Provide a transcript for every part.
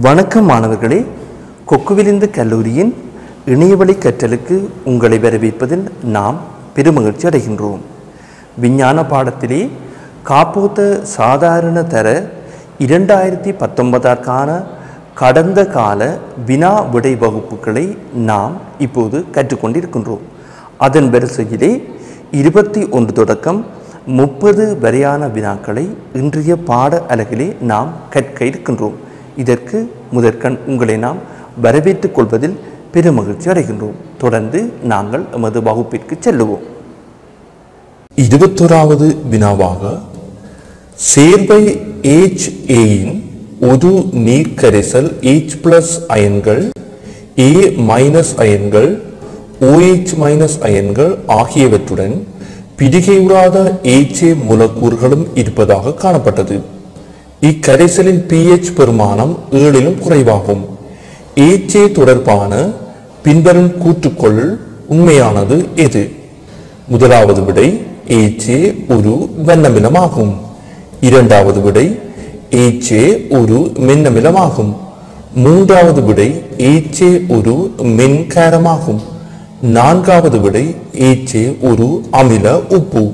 வணக்கம் மாணவர்களே கொக்குவிலிந்து கல்லூரியின் இணையவழி கற்றலுக்கு உங்களை வரவேற்பதில் நாம் பெருமகிழ்ச்சி அடைகின்றோம் விஞ்ஞான பாடத்திலே காப்போத்த சாதாரண தர இரண்டாயிரத்தி பத்தொன்பதற்கான கடந்த கால வினா விடை வகுப்புகளை நாம் இப்போது கற்றுக்கொண்டிருக்கின்றோம் அதன் வரிசையிலே இருபத்தி ஒன்று தொடக்கம் முப்பது வரையான வினாக்களை இன்றைய பாட அலகிலே நாம் கற்க இருக்கின்றோம் இதற்கு முதற்கண் உங்களை நாம் வரவேற்றுக் கொள்வதில் பெருமகிழ்ச்சி அடைகின்றோம் தொடர்ந்து நாங்கள் எமது வகுப்பிற்கு செல்லுவோம் இருபத்தோராவது வினாவாக சேர்வை ஏச் ஏயின் ஒரு நீர்க்கரைசல் ஏச் பிளஸ் அயன்கள் ஏ மைனஸ் அயன்கள் OH மைனஸ் அயன்கள் ஆகியவற்றுடன் பிரிகையுறாத ஏச்சே மூலக்கூறுகளும் இருப்பதாக காணப்பட்டது இக்கரைசலின் pH பெருமானம் ஏழிலும் குறைவாகும் ஏச்சே தொடர்பான பின்வரும் கூற்றுக்கொள் உண்மையானது எது முதலாவது விடை ஏச்சே ஒரு வெண்ணமிலமாகும் இரண்டாவது விடை ஏச்சே ஒரு மென்னமிலமாகும் மூன்றாவது விடை ஏச்சே ஒரு மென்காரமாகும் நான்காவது விடை ஏச்சே ஒரு அமில உப்பு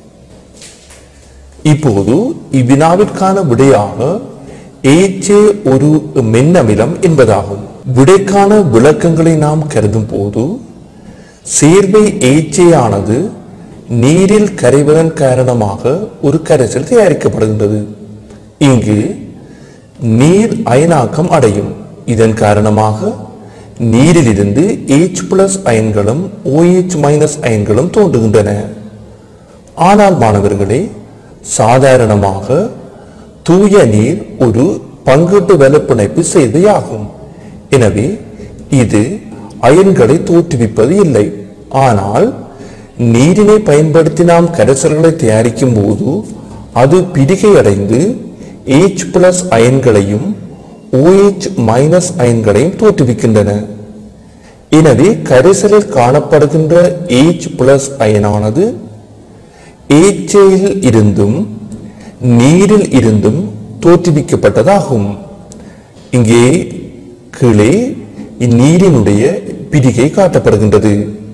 இப்போது இவ்வினாவிற்கான விடையாக ஏச்சே ஒரு மென்னமிலம் என்பதாகும் விடைக்கான விளக்கங்களை நாம் கருதும் போது சேர்வை ஏச்சே ஆனது நீரில் கரைவதன் காரணமாக ஒரு கரைசல் தயாரிக்கப்படுகின்றது இங்கு நீர் அயனாக்கம் அடையும் இதன் காரணமாக நீரிலிருந்து H பிளஸ் அயன்களும் OH மைனஸ் அயன்களும் தோன்றுகின்றன ஆனால் மாணவர்களே சாதாரணமாக தூய நீர் ஒரு பங்கீட்டு வெலப்பிணைப்பு செய்தியாகும் எனவே இது அயன்களை தோற்றுவிப்பது இல்லை ஆனால் நீரினை பயன்படுத்தி நாம் கரைசல்களை தயாரிக்கும் போது அது பிரிகை அடைந்து H பிளஸ் அயன்களையும் OH மைனஸ் அயன்களையும் தோற்றுவிக்கின்றன எனவே கரைசலில் காணப்படுகின்ற H பிளஸ் அயனானது ஏச்சையில் இருந்தும் நீரில் இருந்தும் தோற்றுவிக்கப்பட்டதாகும் இங்கே கீழே இந்நீரினுடைய பிரிகை காட்டப்படுகின்றது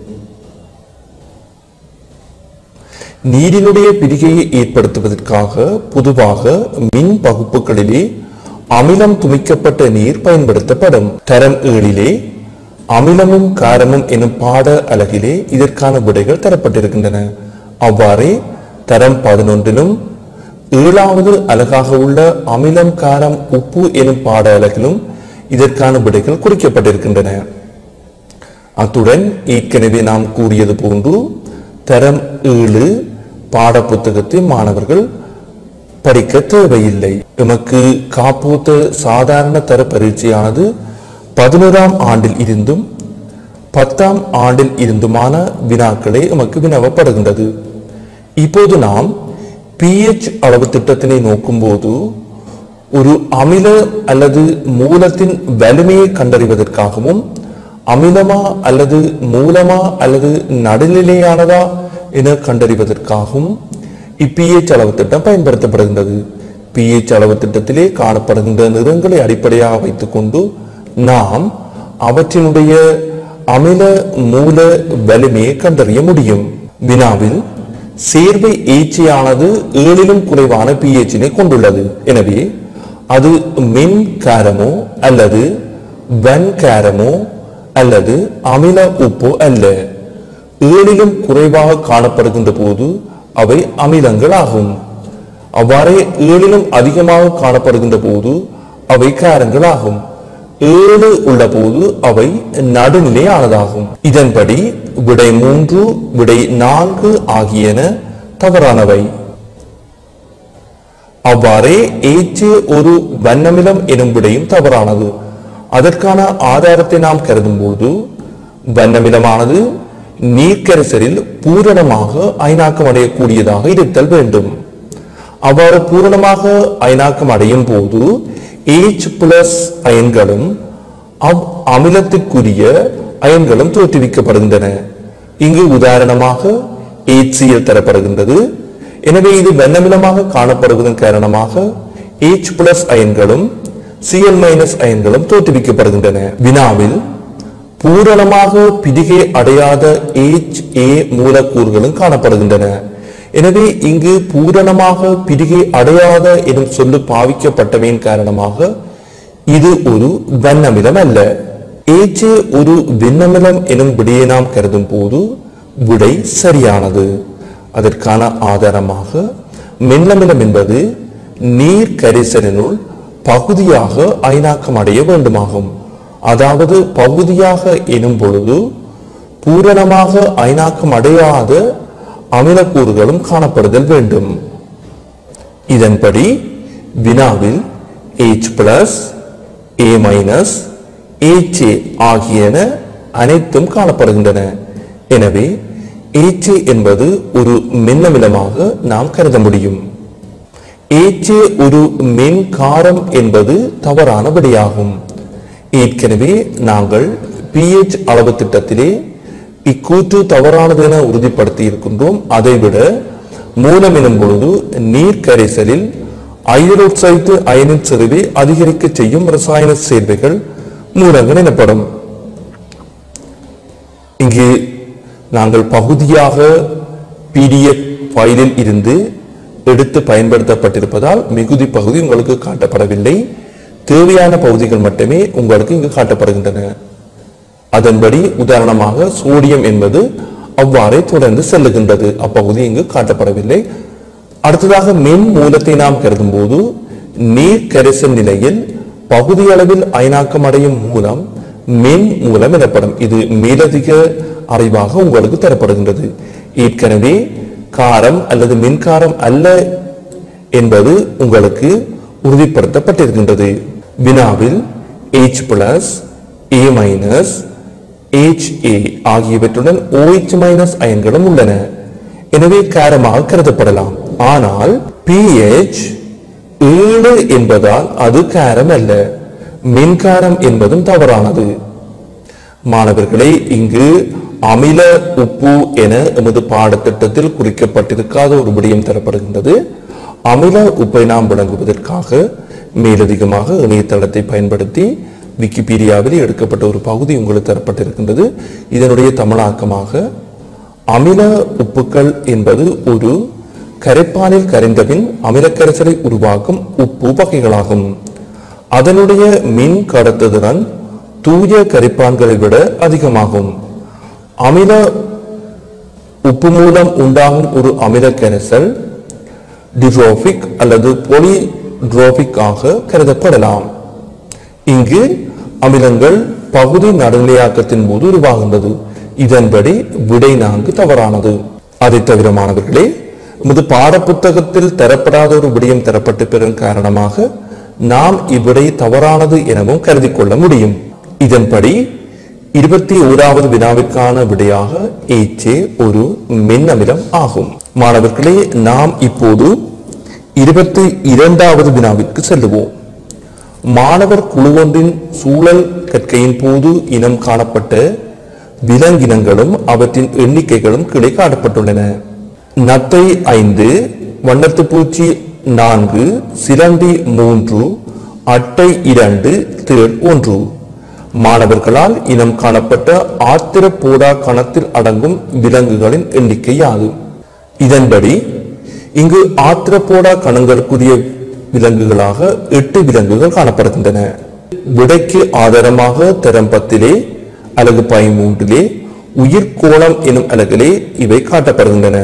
நீரினுடைய பிரிகையை ஏற்படுத்துவதற்காக பொதுவாக மின் பகுப்புகளிலே அமிலம் துமிக்கப்பட்ட நீர் பயன்படுத்தப்படும் தரம் ஏழிலே அமிலமும் காரமும் எனும் பாட அலகிலே இதற்கான விடைகள் தரப்பட்டிருக்கின்றன அவ்வாறே தரம் பதினொன்றிலும் ஏழாவது அலகாக உள்ள அமிலம் காரம் உப்பு எனும் பாட அலகிலும் இதற்கான விடைகள் குறிக்கப்பட்டிருக்கின்றன அத்துடன் ஏற்கனவே நாம் கூறியது போன்று தரம் ஏழு பாட புத்தகத்தை மாணவர்கள் படிக்க தேவையில்லை எமக்கு காப்போத்த சாதாரண தர பரீட்சையானது பதினோராம் ஆண்டில் இருந்தும் பத்தாம் ஆண்டில் இருந்துமான வினாக்களே எமக்கு வினவப்படுகின்றது இப்போது நாம் pH அளவு திட்டத்தினை நோக்கும்போது ஒரு அமில அல்லது மூலத்தின் வலிமையை கண்டறிவதற்காகவும் அமிலமா அல்லது மூலமா அல்லது நடுநிலையானதா என கண்டறிவதற்காகவும் இப்பிஎச் அளவு திட்டம் பயன்படுத்தப்படுகின்றது pH அளவு திட்டத்திலே காணப்படுகின்ற நிறங்களை அடிப்படையாக வைத்துக்கொண்டு நாம் அவற்றினுடைய அமில மூல வலிமையை கண்டறிய முடியும் வினாவில் சேர்வை ஏச்சியானது ஏழிலும் குறைவான pH-னை கொண்டுள்ளது எனவே அது மென் காரமோ அல்லது வன் காரமோ அல்லது அமில உப்போ அல்ல ஏழிலும் குறைவாக காணப்படுகின்ற போது அவை அமிலங்கள் ஆகும் அவ்வாறே ஏழிலும் அதிகமாக காணப்படுகின்ற போது அவை காரங்கள் ஆகும் ஏழு உள்ள போது அவை நடுநிலையானதாகும் இதன்படி விடை மூன்று விடை நான்கு ஆகியன தவறானவை அவ்வாறே ஏச்சு ஒரு வண்ணமிலம் எனும் விடையும் தவறானது அதற்கான ஆதாரத்தை நாம் கருதும் போது வண்ணமிலமானது நீர்க்கரைசலில் பூரணமாக அயனாக்கம் அடையக்கூடியதாக இருத்தல் வேண்டும் அவ்வாறு பூரணமாக அயனாக்கம் அடையும் போது H பிளஸ் அயன்களும் அவ் அமிலத்திற்குரிய அயன்களும் தோற்றுவிக்கப்படுகின்றன இங்கு உதாரணமாக HCl தரப்படுகின்றது எனவே இது வெண்ணமிலமாக காணப்படுவதன் காரணமாக H பிளஸ் அயன்களும் சிஎல் மைனஸ் அயன்களும் தோற்றுவிக்கப்படுகின்றன வினாவில் பூரணமாக பிரிகை அடையாத H A மூலக்கூறுகளும் காணப்படுகின்றன எனவே இங்கு பூரணமாக பிரிகை அடையாத எனும் சொல்லு பாவிக்கப்பட்டமையின் காரணமாக இது ஒரு வண்ணமிலம் அல்ல ஏச்சே ஒரு விண்ணமிலம் எனும் விடையை நாம் கருதும் போது விடை சரியானது அதற்கான ஆதாரமாக மின்னமிலம் என்பது நீர் கரைசலினுள் பகுதியாக அயனாக்கம் அடைய வேண்டுமாகும் அதாவது பகுதியாக எனும் பொழுது பூரணமாக அயனாக்கம் அடையாத அமிலக்கூறுகளும் காணப்படுதல் வேண்டும் இதன்படி வினாவில் H plus A minus HA ஆகியன அனைத்தும் காணப்படுகின்றன எனவே HA என்பது ஒரு மின்னமிலமாக நாம் கருத முடியும் HA ஒரு மென்காரம் என்பது தவறான விடையாகும் ஏற்கனவே நாங்கள் pH அளவு திட்டத்திலே இக்கூற்று தவறானது என உறுதிப்படுத்தி இருக்கின்றோம் அதைவிட மூலம் எனும் பொழுது நீர் கரைசலில் ஐதரோக்சைடு அயனின் செறிவை அதிகரிக்க செய்யும் ரசாயன சேர்வைகள் மூலங்கள் எனப்படும் இங்கு நாங்கள் பகுதியாக பிடிஎஃப் ஃபைலில் இருந்து எடுத்து பயன்படுத்தப்பட்டிருப்பதால் மிகுதி பகுதி உங்களுக்கு காட்டப்படவில்லை தேவையான பகுதிகள் மட்டுமே உங்களுக்கு இங்கு காட்டப்படுகின்றன அதன்படி உதாரணமாக சோடியம் என்பது அவ்வாறே தொடர்ந்து செல்லுகின்றது அப்பகுதி இங்கு காட்டப்படவில்லை அடுத்ததாக மின் மூலத்தை நாம் கருதும் போது நீர் கரைசல் நிலையில் பகுதி அளவில் அயனாக்கம் அடையும் மூலம் மின் மூலம் எனப்படும் இது மேலதிக அறிவாக உங்களுக்கு தரப்படுகின்றது ஏற்கனவே காரம் அல்லது மின்காரம் அல்ல என்பது உங்களுக்கு உறுதிப்படுத்தப்பட்டிருக்கின்றது வினாவில் H plus A minus HA ஆகியவற்றுடன் OH மைனஸ் அயன்களும் உள்ளன எனவே காரமாக கருதப்படலாம் ஆனால் pH ஏழு என்பதால் அது காரம் அல்ல மின்காரம் என்பதும் தவறானது மாணவர்களே இங்கு அமில உப்பு என எமது பாடத்திட்டத்தில் குறிக்கப்பட்டிருக்காத ஒரு விடயம் தரப்படுகின்றது அமில உப்பை நாம் விளங்குவதற்காக மேலதிகமாக இணையதளத்தை பயன்படுத்தி விக்கிபீடியாவில் எடுக்கப்பட்ட ஒரு பகுதி உங்களுக்கு தரப்பட்டிருக்கின்றது இதனுடைய தமிழாக்கமாக அமில உப்புக்கள் என்பது ஒரு கரைப்பானில் கரைந்தபின் அமிலக்கரைசலை உருவாக்கும் உப்பு வகைகளாகும் அதனுடைய மின் கடத்துதிறன் தூய கரைப்பான்களை விட அதிகமாகும் அமில உப்பு மூலம் உண்டாகும் ஒரு அமில கரைசல் டிரோபிக் அல்லது பொலிட்ரோபிக் ஆக கருதப்படலாம் இங்கு அமிலங்கள் பகுதி நடுநிலையாக்கத்தின் போது உருவாகின்றது இதன்படி விடை நான்கு தவறானது அதைத் தவிர மாணவர்களே நமது பாடப்புத்தகத்தில் தரப்படாத ஒரு விடயம் தரப்பட்டு பெறும் காரணமாக நாம் இவ்விடை தவறானது எனவும் கருதி கொள்ள முடியும் இதன்படி இருபத்தி ஓராவது வினாவிற்கான விடையாக ஏச்சே ஒரு மின்னமிலம் ஆகும் மாணவர்களே நாம் இப்போது இருபத்தி இரண்டாவது வினாவிற்கு செல்லுவோம் மாணவர் குழு ஒன்றின் சூழல் கற்கையின் போது இனம் காணப்பட்ட விலங்கினங்களும் அவற்றின் எண்ணிக்கைகளும் கீழே காட்டப்பட்டுள்ளன நத்தை ஐந்து வண்ணத்து பூச்சி நான்கு சிலந்தி மூன்று அட்டை இரண்டு தேள் ஒன்று மாணவர்களால் இனம் காணப்பட்ட ஆத்திரப்போடா கணத்தில் அடங்கும் விலங்குகளின் எண்ணிக்கை யாகும் இதன்படி இங்கு ஆத்திரப்போடா கணங்களுக்குரிய விலங்குகளாக எட்டு விலங்குகள் காணப்படுகின்றன விடைக்கு ஆதாரமாக தரம் பத்திலே அலகு பதிமூன்றிலே உயிர்கோளம் எனும் அலகிலே இவை காட்டப்படுகின்றன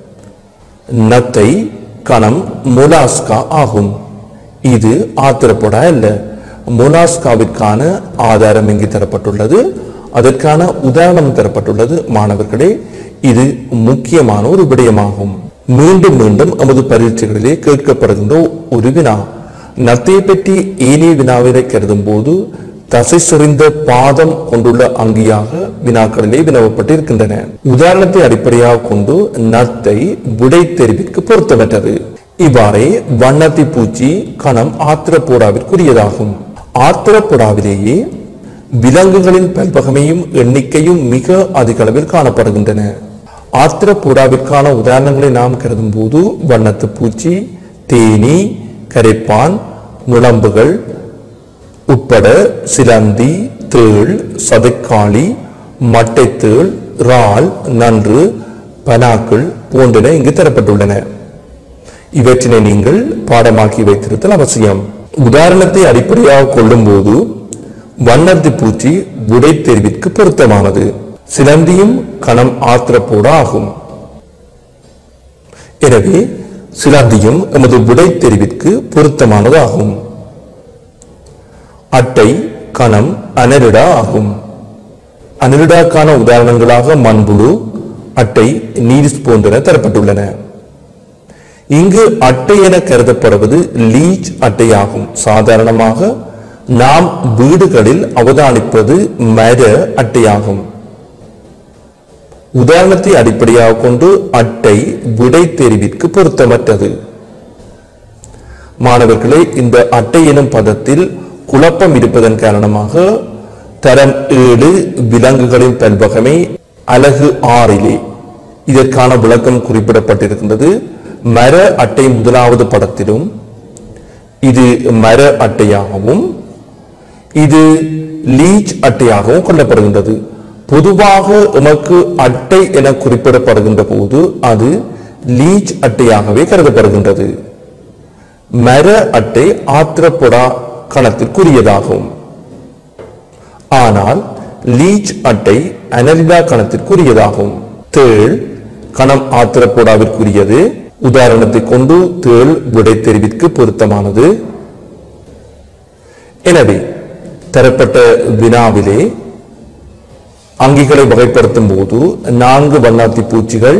நத்தை கணம் மொலாஸ்கா ஆகும் இது ஆத்திரப்போடா அல்ல மொலாஸ்காவிற்கான ஆதாரம் இங்கு தரப்பட்டுள்ளது அதற்கான உதாரணம் தரப்பட்டுள்ளது மாணவர்களே இது முக்கியமான ஒரு விடயமாகும் மீண்டும் மீண்டும் நமது பரீட்சைகளிலே கேட்கப்படுகின்ற ஒரு வினா நத்தையை பற்றி ஏனைய வினாவினை கருதும் போது தசை செறிந்த பாதம் கொண்டுள்ள அங்கியாக வினாக்களிலே வினவப்பட்டிருக்கின்றன உதாரணத்தை அடிப்படையாக கொண்டு நத்தை விடை தெரிவிற்கு பொருத்தமற்றது இவ்வாறே வண்ணத்தி பூச்சி கணம் ஆத்திரப்போடாவிற்குரியதாகும் ஆத்திரப்போடாவிலேயே விலங்குகளின் பல்வகமையும் எண்ணிக்கையும் மிக அதிக அளவில் காணப்படுகின்றன ஆத்திரப்பூடாவிற்கான உதாரணங்களை நாம் கருதும் போது வண்ணத்து பூச்சி தேனி கரைப்பான் நுளம்புகள் உட்பட சிலந்தி தேள் சதைக்காளி மட்டைத்தேள் இறால் நன்று பனாக்கள் போன்றன இங்கு தரப்பட்டுள்ளன இவற்றினை நீங்கள் பாடமாக்கி வைத்திருத்தல் அவசியம் உதாரணத்தை அடிப்படையாக கொள்ளும்போது வண்ணத்தி பூச்சி விடை தெரிவிற்கு பொருத்தமானது சிலந்தியும் கணம் ஆத்திரப்போட ஆகும் எனவே சிலந்தியும் எமது விடை தெரிவிற்கு பொருத்தமானது ஆகும் அட்டை கணம் அனரிடா ஆகும் அனரிடாக்கான உதாரணங்களாக மண்புழு அட்டை நீரிஸ் போன்றன தரப்பட்டுள்ளன இங்கு அட்டை என கருதப்படுவது லீச் அட்டையாகும் சாதாரணமாக நாம் வீடுகளில் அவதானிப்பது மர அட்டையாகும் உதாரணத்தை அடிப்படையாக கொண்டு அட்டை விடை தெரிவிற்கு பொருத்தமற்றது மாணவர்களே இந்த அட்டை எனும் பதத்தில் குழப்பம் இருப்பதன் காரணமாக தரம் ஏழு விலங்குகளின் பல்வகமை அலகு ஆறிலே இதற்கான விளக்கம் குறிப்பிடப்பட்டிருக்கின்றது மர அட்டை முதலாவது படத்திலும் இது மர அட்டையாகவும் இது லீச் அட்டையாகவும் கொள்ளப்படுகின்றது பொதுவாக எமக்கு அட்டை என குறிப்பிடப்படுகின்ற போது அது லீச் அட்டையாகவே கருதப்படுகின்றது மர அட்டை ஆத்திரப்பொடா கணத்திற்குரியதாகும் ஆனால் லீச் அட்டை அனலிடா கணத்திற்குரியதாகும் தேள் கணம் ஆத்திரப்போடாவிற்குரியது உதாரணத்தை கொண்டு தேள் விடை தெரிவிற்கு பொருத்தமானது எனவே தரப்பட்ட வினாவிலே அங்கிகளை வகைப்படுத்தும் போது நான்கு வண்ணாத்தி பூச்சிகள்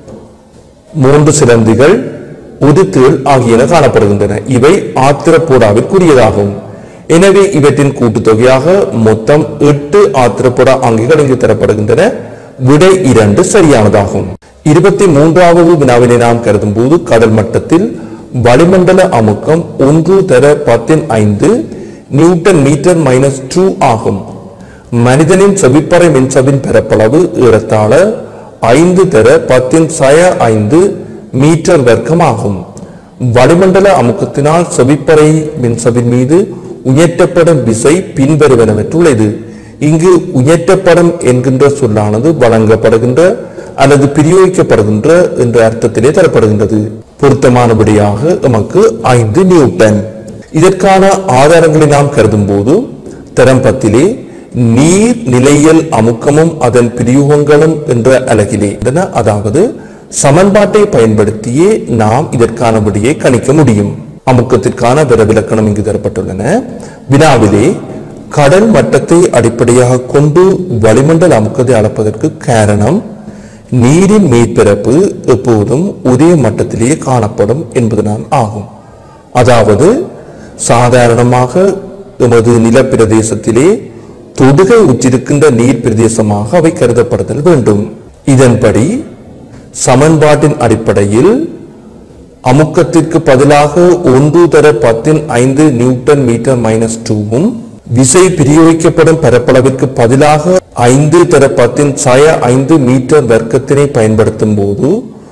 மூன்று சிலந்திகள் ஒரு தேள் ஆகியன காணப்படுகின்றன இவை ஆத்திரப்போடாவிற்குரியதாகும் எனவே இவற்றின் கூட்டுத்தொகையாக மொத்தம் எட்டு ஆத்திரப்போடா அங்கிகள் இங்கு தரப்படுகின்றன விடை இரண்டு சரியானதாகும் இருபத்தி மூன்றாவது வினாவினை நாம் கருதும் போது கடல் மட்டத்தில் வளிமண்டல அமுக்கம் ஒன்று தர பத்தின் ஐந்து நியூட்டன் மீட்டர் மைனஸ் டூ ஆகும் மனிதனின் செவிப்பறை மின்சவின் பரப்பளவு ஏறத்தாழ ஐந்து தர பத்தின் சய ஐந்து மீட்டர் வர்க்கம் ஆகும் வளிமண்டல அமுக்கத்தினால் செவிப்பறை மின்சவின் மீது உயர்த்தப்படும் விசை பின்வருவனவற்றுள்ளது இங்கு உயர்த்தப்படும் என்கின்ற சொல்லானது வழங்கப்படுகின்ற அல்லது பிரயோகிக்கப்படுகின்ற என்ற அர்த்தத்திலே தரப்படுகின்றது பொருத்தமானபடியாக நமக்கு ஐந்து நியூட்டன் இதற்கான ஆதாரங்களை நாம் கருதும் போது தரம் பத்திலே நீர் நிலையல் அமுக்கமும் அதன் பிரயோகங்களும் என்ற அலகிலே இதன- அதாவது சமன்பாட்டை பயன்படுத்தியே நாம் இதற்கான விடையை கணிக்க முடியும் அமுக்கத்திற்கான விரவிலக்கணம் இங்கு தரப்பட்டுள்ளன வினாவிலே கடல் மட்டத்தை அடிப்படையாக கொண்டு வளிமண்டல அமுக்கத்தை அளப்பதற்கு காரணம் நீரின் மேற்பரப்பு எப்போதும் ஒரே மட்டத்திலேயே காணப்படும் என்பதுதான் ஆகும் அதாவது சாதாரணமாக எமது நிலப்பிரதேசத்திலே தொடுகை உற்றிருக்கின்ற நீர் பிரதேசமாக அவை கருதப்படுதல் வேண்டும் இதன்படி சமன்பாட்டின் அடிப்படையில் அமுக்கத்திற்கு பதிலாக ஒன்று தர பத்தின் ஐந்து நியூட்டன் மீட்டர் மைனஸ் டூவும் விசை பிரயோகிக்கப்படும் பரப்பளவிற்கு பதிலாக ஐந்து தர பத்தின் சய ஐந்து மீட்டர் வர்க்கத்தினை பயன்படுத்தும் போது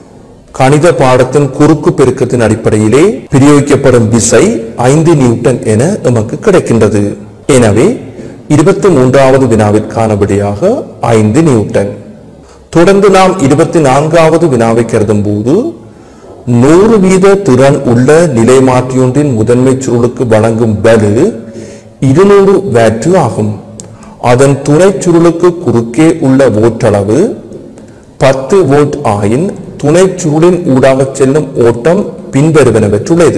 கணித பாடத்தின் குறுக்கு பெருக்கத்தின் அடிப்படையிலே பிரயோகிக்கப்படும் விசை ஐந்து நியூட்டன் என நமக்கு கிடைக்கின்றது எனவே இருபத்தி மூன்றாவது வினாவிற்கான விடையாக ஐந்து நியூட்டன் தொடர்ந்து நாம் இருபத்தி நான்காவது வினாவை கருதும் போது நூறு வீத திறன் உள்ள நிலைமாற்றியொன்றின் முதன்மை சுருளுக்கு வழங்கும் வலு இருநூறு வேற்று ஆகும் அதன் துணை சுருளுக்கு குறுக்கே உள்ள ஓட்டளவு பத்து வோல்ட் ஆயின் துணை சுருளின் ஊடாக செல்லும் ஓட்டம் பின்வருவனவற்றுள்ளது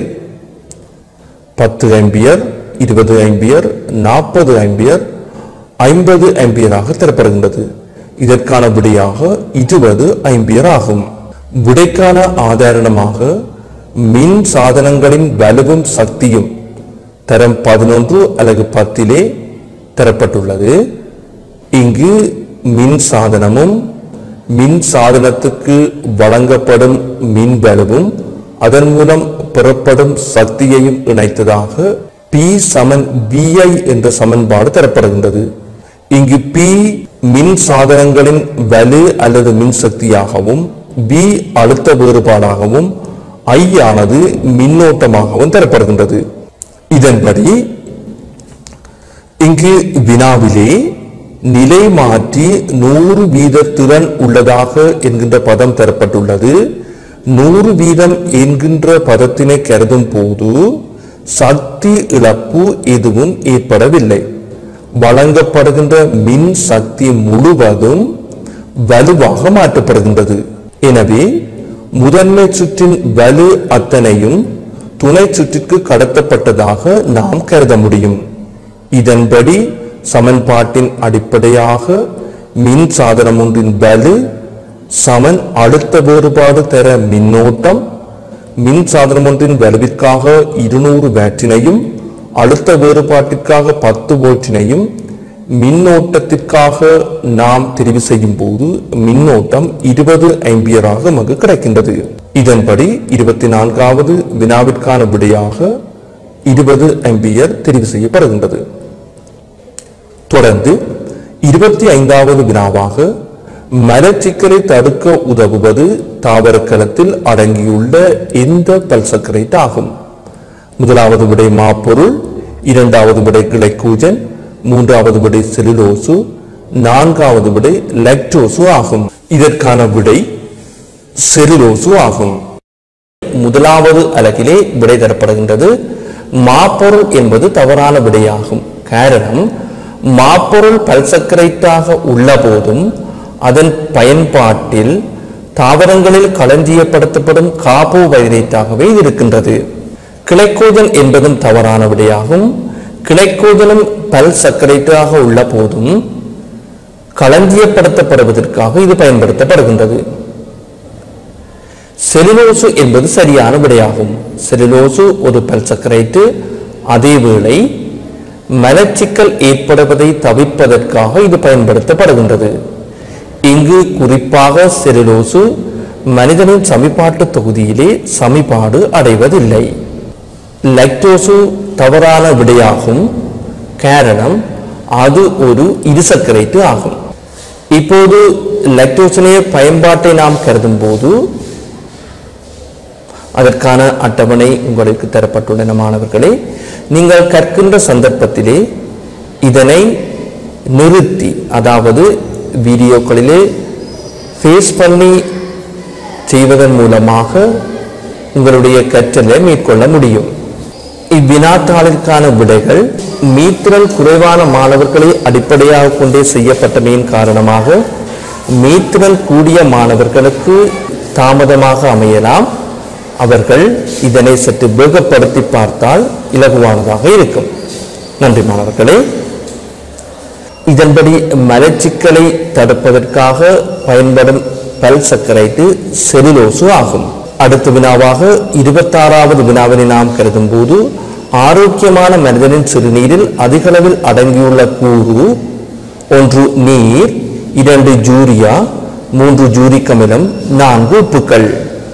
பத்து ஆம்பியர் இருபது ஆம்பியர் நாற்பது ஆம்பியர் ஐம்பது ஆம்பியராக தரப்படுகின்றது இதற்கான விடையாக இருபது ஆம்பியர் ஆகும் விடைக்கான ஆதாரணமாக மின் சாதனங்களின் வலுவும் சக்தியும் தரம் பதினொன்று அலகு பத்திலே தரப்பட்டுள்ளது இங்கு மின் சாதனமும் மின் சாதனத்துக்கு வழங்கப்படும் மின் வலுவும் அதன் மூலம் பெறப்படும் சக்தியையும் இணைத்ததாக பி சமன் பிஐ என்ற சமன்பாடு தரப்படுகின்றது இங்கு பி மின் சாதனங்களின் வலு அல்லது மின் சக்தியாகவும் பி அழுத்த வேறுபாடாகவும் ஐ ஆனது மின்னோட்டமாகவும் தரப்படுகின்றது இதன்படி இங்கு வினாவிலே நிலை மாற்றி நூறு வீத திறன் உள்ளதாக என்கின்ற பதம் தரப்பட்டுள்ளது நூறு வீதம் என்கின்ற பதத்தினை கருதும் போது சக்தி இழப்பு எதுவும் ஏற்படவில்லை வழங்கப்படுகின்ற மின் சக்தி முழுவதும் வலுவாக மாற்றப்படுகின்றது எனவே முதன்மை சுற்றின் வலு அத்தனையும் துணை சுற்றிற்கு கடத்தப்பட்டதாக நாம் கருத முடியும் இதன்படி சமன்பாட்டின் அடிப்படையாக மின் சாதனம் ஒன்றின் வலு சமன் அழுத்த வேறுபாடு தர மின்னோட்டம் மின் சாதனம் ஒன்றின் வலுவிற்காக இருநூறு வேட்டினையும் அழுத்த வேறுபாட்டிற்காக பத்து வோல்ட்டினையும் மின்னோட்டத்திற்காக நாம் தெரிவு செய்யும் போது மின்னோட்டம் இருபது ஆம்பியராக நமக்கு கிடைக்கின்றது இதன்படி இருபத்தி நான்காவது வினாவிற்கான விடையாக இருபது ஆம்பியர் தெரிவு செய்யப்படுகின்றது தொடர்ந்து இருபத்தி ஐந்தாவது வினாவாக மலச்சிக்கலை தடுக்க உதவுவது தாவரக்கலத்தில் அடங்கியுள்ள எந்த பல்சக்கரைட் ஆகும் முதலாவது விடை மாப்பொருள் இரண்டாவது விடை கிளைக்கூஜன் மூன்றாவது விடை செலுலோசு நான்காவது விடை லெக்டோசு ஆகும் இதற்கான விடை செலுலோசு ஆகும் முதலாவது அலகிலே விடை தரப்படுகின்றது மாப்பொருள் என்பது தவறான விடையாகும் காரணம் மாப்பொருள் பல்சக்கரைட்டாக உள்ள போதும் அதன் பயன்பாட்டில் தாவரங்களில் களஞ்சியப்படுத்தப்படும் காபோ வைரேட்டாகவே இருக்கின்றது கிளைக்கோஜன் என்பதும் தவறான விடையாகும் கிளைக்கோஜனும் பல் சர்க்கரைட்டாக உள்ள போதும் களஞ்சியப்படுத்தப்படுவதற்காக இது பயன்படுத்தப்படுகின்றது செலுலோசு என்பது சரியான விடையாகும் செலுலோசு ஒரு பல்சக்கரைட்டு அதேவேளை மலச்சிக்கல் ஏற்படுவதை தவிர்ப்பதற்காக இது பயன்படுத்தப்படுகின்றது இங்கு குறிப்பாக செலுலோசு மனிதனின் சமிபாட்டு தொகுதியிலே சமிபாடு அடைவதில்லை லக்டோசு தவறான விடையாகும் காரணம் அது ஒரு இருசக்கரைட்டு ஆகும் இப்போது லக்டோசனைய பயன்பாட்டை நாம் கருதும் போது அதற்கான அட்டவணை உங்களுக்கு தரப்பட்டுள்ளன மாணவர்களே நீங்கள் கற்கின்ற சந்தர்ப்பத்திலே இதனை நிறுத்தி அதாவது வீடியோக்களிலே ஃபேஸ் பண்ணி செய்வதன் மூலமாக உங்களுடைய கற்றலை மேற்கொள்ள முடியும் இவ்வினாத்தாளிற்கான விடைகள் மீத்திரல் குறைவான மாணவர்களை அடிப்படையாக கொண்டே செய்யப்பட்டமையின் காரணமாக மீத்திரல் கூடிய மாணவர்களுக்கு தாமதமாக அமையலாம் அவர்கள் இதனை சற்று வேகப்படுத்தி பார்த்தால் இலகுவானதாக இருக்கும் நன்றி மாணவர்களே இதன்படி மலச்சிக்கலை தடுப்பதற்காக பயன்படும் பல் சர்க்கரைட்டு செலுலோசு ஆகும் அடுத்த வினாவாக இருபத்தாறாவது வினாவினை நாம் கருதும் போது ஆரோக்கியமான மனிதனின் சிறுநீரில் அதிகளவில் அடங்கியுள்ள கூறு ஒன்று நீர் இரண்டு ஜூரியா மூன்று ஜூரிக் அமிலம் நான்கு உப்புக்கள்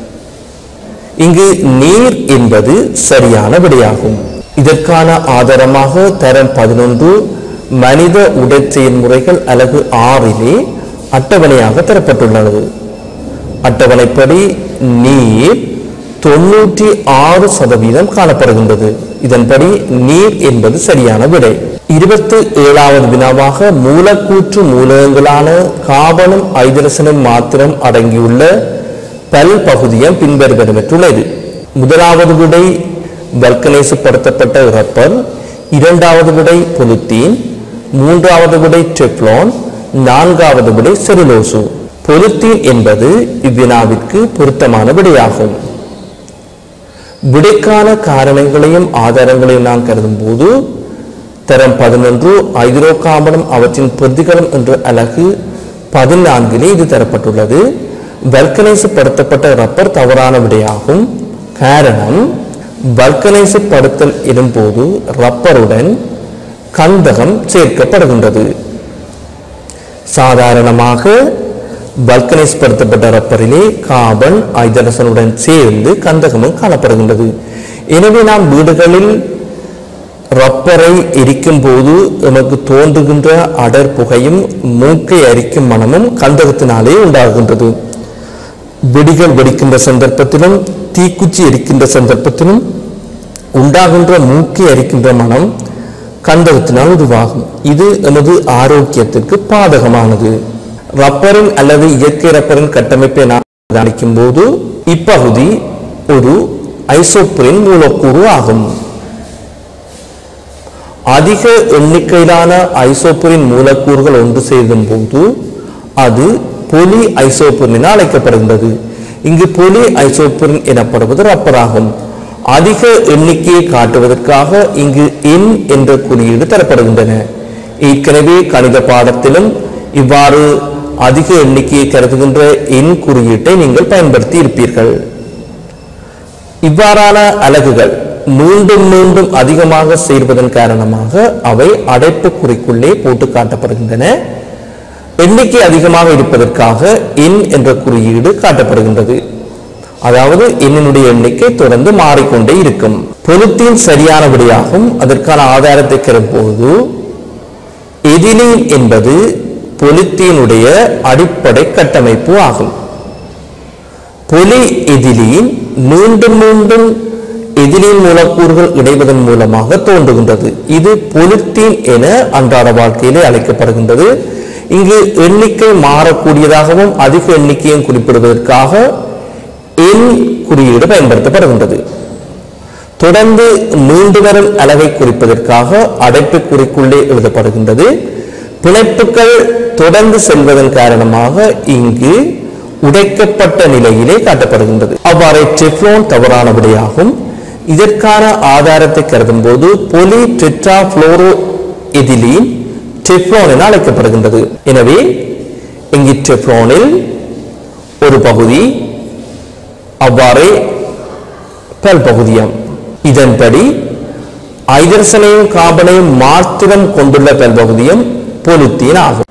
இங்கு நீர் என்பது சரியான விடையாகும் இதற்கான ஆதாரமாக தரம் பதினொன்று மனித உடற்செயல்முறைகள் அலகு ஆறிலே அட்டவணையாக தரப்பட்டுள்ளது அட்டவணைப்படி நீர் தொண்ணூற்றி ஆறு சதவீதம் காணப்படுகின்றது இதன்படி நீர் என்பது சரியான விடை இருபத்தி ஏழாவது வினாவாக மூலக்கூற்று மூலகங்களான காபனும் ஐதரசனும் மாத்திரம் அடங்கியுள்ள பல் பகுதியம் பின்வருவனவற்றுள்ளது முதலாவது விடை வல்கனைசுப்படுத்தப்பட்ட ரப்பர் இரண்டாவது விடை பொலித்தீன் மூன்றாவது விடை டெப்லான் நான்காவது விடை செலுலோசு பொலித்தீன் என்பது இவ்வினாவிற்கு பொருத்தமான விடையாகும் விடைக்கான காரணங்களையும் ஆதாரங்களையும் நாம் கருதும் போது தரம் பதினொன்று ஐதரோகாம்பனம் அவற்றின் பிரதிகளும் என்ற அலகு பதினான்கிலே இது தரப்பட்டுள்ளது வல்கனைசுப்படுத்தப்பட்ட ரப்பர் தவறான விடையாகும் காரணம் வல்கனைசுப்படுத்தல் இடும்போது ரப்பருடன் கந்தகம் சேர்க்கப்படுகின்றது சாதாரணமாக வல்கனைஸ்படுத்தப்பட்ட ரப்பரிலே கார்பன் ஐதரசனுடன் சேர்ந்து கந்தகமும் காணப்படுகின்றது எனவே நாம் வீடுகளில் ரப்பரை எரிக்கும் போது நமக்கு தோன்றுகின்ற அடர் புகையும் மூக்கை அரிக்கும் மனமும் கந்தகத்தினாலே உண்டாகின்றது வெடிகள் வெடிக்கின்ற சந்தர்ப்பத்திலும் தீக்குச்சி எரிக்கின்ற சந்தர்ப்பத்திலும் உண்டாகின்ற மூக்கை அரிக்கின்ற மனம் கந்தகத்தினால் உருவாகும் இது எமது ஆரோக்கியத்திற்கு பாதகமானது ரப்பரின் அல்லது இயற்கை ரப்பரின் கட்டமைப்பை நாம் கவனிக்கும் போது இப்பகுதி ஒரு ஐசோப்ரின் மூலக்கூறு ஆகும் அதிக எண்ணிக்கையிலான ஐசோப்ரின் மூலக்கூறுகள் ஒன்று சேரும் போது அது பொலி ஐசோப்ரின் என அழைக்கப்படுகின்றது இங்கு பொலி ஐசோப்ரின் எனப்படுவது ரப்பராகும் அதிக எண்ணிக்கையை காட்டுவதற்காக இங்கு என் என்ற குறியீடு தரப்படுகின்றன ஏற்கனவே கணித பாடத்திலும் இவ்வாறு அதிக எண்ணிக்கையை கருதுகின்ற எண் குறியீட்டை நீங்கள் பயன்படுத்தி இருப்பீர்கள் இவ்வாறான அலகுகள் மீண்டும் மீண்டும் அதிகமாக சேர்வதன் காரணமாக அவை அடைப்புக்குறிக்குள்ளே போட்டு காட்டப்படுகின்றன எண்ணிக்கை அதிகமாக இருப்பதற்காக எண் என்ற குறியீடு காட்டப்படுகின்றது அதாவது எண்ணினுடைய எண்ணிக்கை தொடர்ந்து மாறிக்கொண்டே இருக்கும் பொருத்தின் சரியானபடியாகும் அதற்கான ஆதாரத்தை கரும்போது எதிலீன் என்பது பொலித்தீனுடைய அடிப்படை கட்டமைப்பு ஆகும் பொலி எதிலீன் மீண்டும் மீண்டும் எதிலீன் மூலக்கூறுகள் இணைவதன் மூலமாக தோன்றுகின்றது இது பொலித்தீன் என அன்றாட வாழ்க்கையிலே அழைக்கப்படுகின்றது இங்கு எண்ணிக்கை மாறக்கூடியதாகவும் அதிக எண்ணிக்கையும் குறிப்பிடுவதற்காக எண் குறியீடு பயன்படுத்தப்படுகின்றது தொடர்ந்து நீண்டு வரும் அளவை குறிப்பதற்காக அடைப்புக்குறிக்குள்ளே எழுதப்படுகின்றது பிணைப்புகள் தொடர்ந்து செல்வதன் காரணமாக இங்கு உடைக்கப்பட்ட நிலையிலே காட்டப்படுகின்றது அவ்வாறே டெஃப்லோன் தவறானபடியாகும் இதற்கான ஆதாரத்தை கருதும் போது பொலி டெட்ரா புளோரோ எதிலீன் டெஃப்லோன் என அழைக்கப்படுகின்றது எனவே இங்கு டெஃப்லோனில் ஒரு பகுதி அவ்வாறே பல் பகுதியம் இதன்படி ஐதரசனையும் காபனையும் மாத்திரம் கொண்டுள்ள பல்பகுதியம் பொலித்தீன் ஆகும்